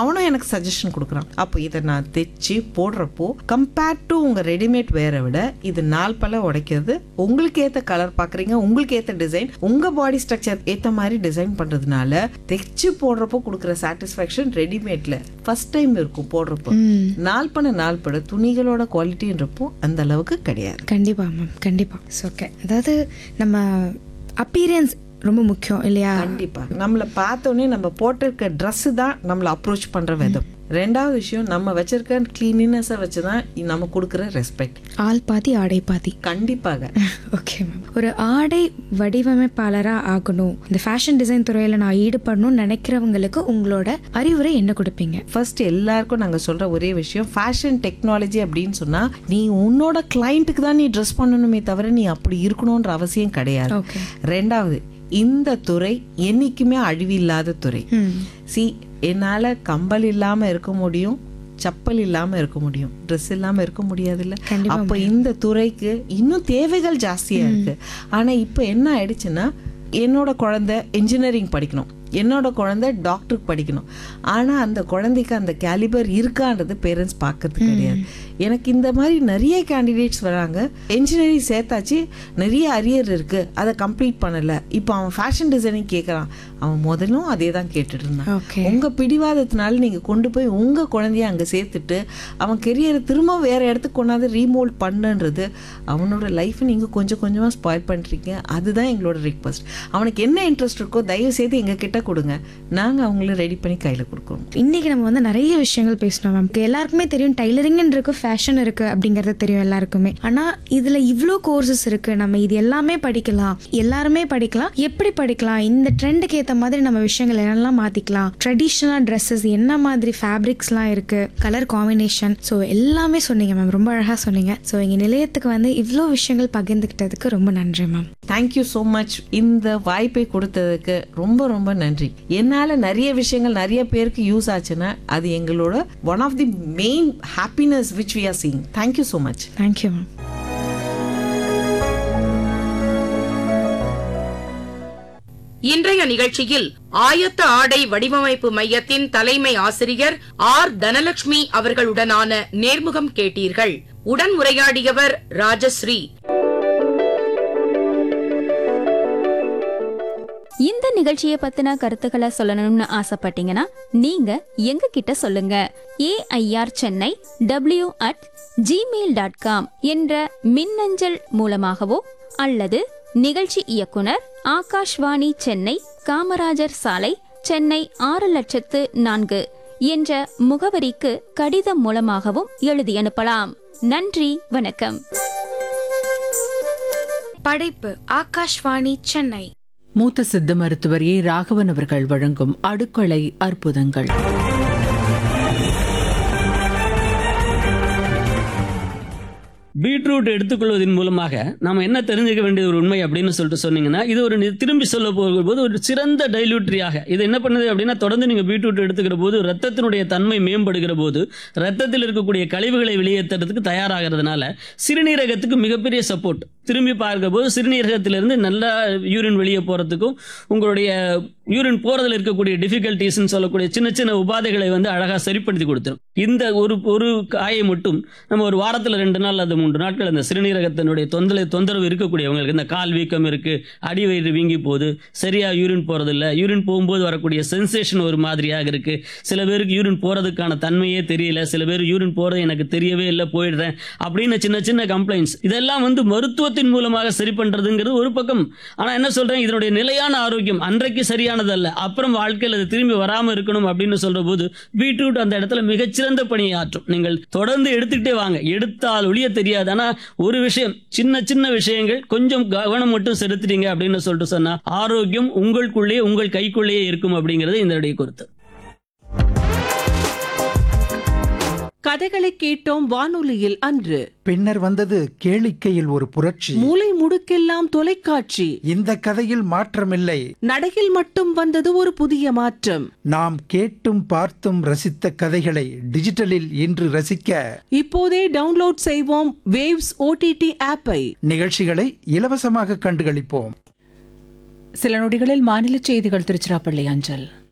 அவனும் எனக்கு சஜஷன் கொடுக்குறான் அப்போ இதை நான் தைச்சு போடுறப்போ கம்பேர்ட் டு உங்க ரெடிமேட் வேரை விட இது நாள் பல உடைக்கிறது உங்களுக்கு ஏத்த கலர் பாக்குறீங்க உங்களுக்கு ஏத்த டிசைன் உங்க பாடி ஸ்ட்ரக்சர் ஏத்த மாதிரி டிசைன் பண்றதுனால தைச்சு போடுறப்போ கொடுக்குற சாட்டிஸ்ஃபேக்ஷன் ரெடிமேட்ல ஃபர்ஸ்ட் டைம் இருக்கும் போடுறப்போ நாள் பண்ண நாள் பட துணிகளோட குவாலிட்டின்றப்போ அந்த அளவுக்கு கிடையாது கண்டிப்பா மேம் கண்டிப்பா ஓகே அதாவது நம்ம அப்பீரியன்ஸ் ரொம்ப முக்கியம் இல்லையா கண்டிப்பா நம்மள பார்த்தோன்னே நம்ம போட்டிருக்க Dress தான் நம்மள அப்ரோச் பண்ற விதம் ரெண்டாவது விஷயம் நம்ம வச்சிருக்க கிளீனினஸை வச்சு தான் நம்ம கொடுக்குற ரெஸ்பெக்ட் ஆள் பாதி ஆடை பாதி கண்டிப்பாக ஓகே மேம் ஒரு ஆடை வடிவமைப்பாளராக ஆகணும் இந்த ஃபேஷன் டிசைன் துறையில் நான் ஈடுபடணும்னு நினைக்கிறவங்களுக்கு உங்களோட அறிவுரை என்ன கொடுப்பீங்க ஃபர்ஸ்ட் எல்லாருக்கும் நாங்க சொல்ற ஒரே விஷயம் ஃபேஷன் டெக்னாலஜி அப்படின்னு சொன்னா நீ உன்னோட கிளைண்ட்டுக்கு தான் நீ ட்ரெஸ் பண்ணணுமே தவிர நீ அப்படி இருக்கணும்ன்ற அவசியம் கிடையாது ஓகே ரெண்டாவது இந்த துறை என்னைக்குமே அழிவில்லாத துறை ம் சி என்னால கம்பல் இல்லாம இருக்க முடியும் செப்பல் இல்லாம இருக்க முடியும் ட்ரெஸ் இல்லாம இருக்க முடியாதுல்ல கண்டிப்பா அப்ப இந்த துறைக்கு இன்னும் தேவைகள் ஜாஸ்தியா இருக்கு ஆனா இப்ப என்ன ஆயிடுச்சுன்னா என்னோட குழந்தை இன்ஜினியரிங் படிக்கணும் என்னோட குழந்தை டாக்டருக்கு படிக்கணும் ஆனா அந்த குழந்தைக்கு அந்த கேலிபர் இருக்கான்றது பேரண்ட்ஸ் பார்க்கறது கிடையாது எனக்கு இந்த மாதிரி நிறைய கேண்டிடேட்ஸ் வராங்க இன்ஜினியரிங் சேர்த்தாச்சு நிறைய அரியர் இருக்கு அதை கம்ப்ளீட் பண்ணல இப்போ அவன் ஃபேஷன் டிசைனிங் கேட்குறான் அவன் முதலும் அதே தான் கேட்டுட்டு இருந்தான் ஓகே உங்க பிடிவாதத்தினால நீங்க கொண்டு போய் உங்க குழந்தைய அங்க சேர்த்துட்டு அவன் கெரியரை திரும்ப வேற இடத்துக்கு கொண்டாந்து ரீமோல்ட் பண்ணுன்றது அவனோட லைஃப் நீங்க கொஞ்சம் கொஞ்சமா ஸ்பாயில் பண்றீங்க அதுதான் எங்களோட ரிக்வஸ்ட் அவனுக்கு என்ன இன்ட்ரெஸ்ட் இருக்கோ தயவு செய்து எங்க கிட்ட கொடுங்க நாங்க அவங்கள ரெடி பண்ணி கையில கொடுக்குறோம் இன்னைக்கு நம்ம வந்து நிறைய விஷயங்கள் பேசணும் மேம் எல்லாருக்குமே தெரியும் டைலரிங் இருக்கு ஃபேஷன் இருக்கு அப்படிங்கறது தெரியும் எல்லாருக்குமே ஆனா இதுல இவ்ளோ கோர்சஸ் இருக்கு நம்ம இது எல்லாமே படிக்கலாம் எல்லாருமே படிக்கலாம் எப்படி படிக்கலாம் இந்த ட்ரெண்டுக்கு ஏத்த மாதிரி நம்ம விஷயங்கள் என்னெல்லாம் மாத்திக்கலாம் ட்ரெடிஷ்னலா ட்ரெஸ்ஸஸ் என்ன மாதிரி ஃபேப்ரிக்ஸ்லாம் இருக்கு கலர் காம்பினேஷன் ஸோ எல்லாமே சொன்னீங்க மேம் ரொம்ப அழகா சொன்னீங்க ஸோ எங்க நிலையத்துக்கு வந்து இவ்ளோ விஷயங்கள் பகிர்ந்துக்கிட்டதுக்கு ரொம்ப நன்றி மேம் தேங்க்யூ ஸோ மச் இந்த வாய்ப்பை கொடுத்ததுக்கு ரொம்ப ரொம்ப நன்றி என்னால நிறைய விஷயங்கள் நிறைய பேருக்கு யூஸ் ஆச்சுன்னா அது எங்களோட one of the main happiness which we are seeing thank you so much thank you ma'am இன்றைய நிகழ்ச்சியில் ஆயத்த ஆடை வடிவமைப்பு மையத்தின் தலைமை ஆசிரியர் ஆர் தனலட்சுமி அவர்களுடனான நேர்முகம் கேட்டீர்கள் உடன் உரையாடியவர் ராஜஸ்ரீ இந்த நிகழ்ச்சியை பத்தின கருத்துக்களை சொல்லணும்னு ஆசைப்பட்டீங்கன்னா நீங்க எங்க கிட்ட சொல்லுங்க AIR Chennai W at Gmail dot com என்ற மின்னஞ்சல் மூலமாகவோ அல்லது நிகழ்ச்சி இயக்குனர் ஆகாஷ்வாணி சென்னை காமராஜர் சாலை சென்னை ஆறு லட்சத்து நான்கு என்ற முகவரிக்கு கடிதம் மூலமாகவும் எழுதி அனுப்பலாம் நன்றி வணக்கம் படைப்பு ஆகாஷ்வாணி சென்னை மூத்த சித்த மருத்துவர் ஏ ராகவன் அவர்கள் வழங்கும் அடுக்களை அற்புதங்கள் பீட்ரூட் எடுத்துக்கொள்வதன் மூலமாக நாம என்ன தெரிஞ்சுக்க வேண்டிய ஒரு உண்மை அப்படின்னு சொல்லிட்டு சொன்னீங்கன்னா இது ஒரு நி- திரும்பி சொல்ல போகும்போது ஒரு சிறந்த டைலூட்ரியாக இது என்ன பண்ணுது அப்படின்னா தொடர்ந்து நீங்க பீட்ரூட் எடுத்துக்கிற போது ரத்தத்தினுடைய தன்மை மேம்படுகிற போது ரத்தத்தில் இருக்கக்கூடிய கழிவுகளை வெளியேற்றுறதுக்கு தயாராகிறதுனால சிறுநீரகத்துக்கு மிகப்பெரிய சப்போர்ட் திரும்பி பார்க்க போது சிறுநீரகத்திலிருந்து நல்லா யூரின் வெளியே போறதுக்கும் உங்களுடைய யூரின் போறதுல இருக்கக்கூடிய டிஃபிகல்டிஸ்ன்னு சொல்லக்கூடிய சின்ன சின்ன உபாதைகளை வந்து அழகா சரிப்படுத்தி கொடுத்துரும் இந்த ஒரு ஒரு காயை மட்டும் நம்ம ஒரு வாரத்துல ரெண்டு நாள் அல்லது மூன்று நாட்கள் அந்த சிறுநீரகத்தினுடைய தொந்தரவு தொந்தரவு இருக்கக்கூடியவங்களுக்கு இந்த கால் வீக்கம் இருக்கு அடி வயிறு வீங்கி போகுது சரியா யூரின் போறது இல்ல யூரின் போகும்போது வரக்கூடிய சென்சேஷன் ஒரு மாதிரியாக இருக்கு சில பேருக்கு யூரின் போறதுக்கான தன்மையே தெரியல சில பேர் யூரின் போறது எனக்கு தெரியவே இல்லை போயிடுறேன் அப்படின்னு சின்ன சின்ன கம்ப்ளைண்ட்ஸ் இதெல்லாம் வந்து மருத்துவத்தின் மூலமாக சரி பண்றதுங்கிறது ஒரு பக்கம் ஆனா என்ன சொல்றேன் இதனுடைய நிலையான ஆரோக்கியம் அன்றைக்கு சரியானதல்ல அப்புறம் வாழ்க்கையில் அது திரும்பி வராம இருக்கணும் அப்படின்னு சொல்ற போது பீட்ரூட் அந்த இடத்துல மிகச்சிறந்த பணியை ஆற்றும் நீங்கள் தொடர்ந்து எடுத்துக்கிட்டே வாங்க எடுத்தால் ஒழிய தெரியாது ஆனா ஒரு விஷயம் சின்ன சின்ன விஷயங்கள் கொஞ்சம் கவனம் மட்டும் செலுத்துறீங்க அப்படின்னு சொல்லிட்டு சொன்னா ஆரோக்கியம் உங்களுக்குள்ளேயே உங்கள் கைக்குள்ளேயே இருக்கும் அப்படிங்கிறது இதனுடைய கருத்து கதைகளை கேட்டோம் வானொலியில் அன்று பின்னர் வந்தது கேளிக்கையில் ஒரு புரட்சி மூலை முடுக்கெல்லாம் தொலைக்காட்சி இந்த கதையில் மாற்றமில்லை நடையில் மட்டும் வந்தது ஒரு புதிய மாற்றம் நாம் கேட்டும் பார்த்தும் ரசித்த கதைகளை டிஜிட்டலில் இன்று ரசிக்க இப்போதே டவுன்லோட் செய்வோம் வேவ்ஸ் ஓடிடி ஆப்பை நிகழ்ச்சிகளை இலவசமாக கண்டுகளிப்போம் சில நொடிகளில் மாநில செய்திகள் திருச்சிராப்பள்ளி அஞ்சல்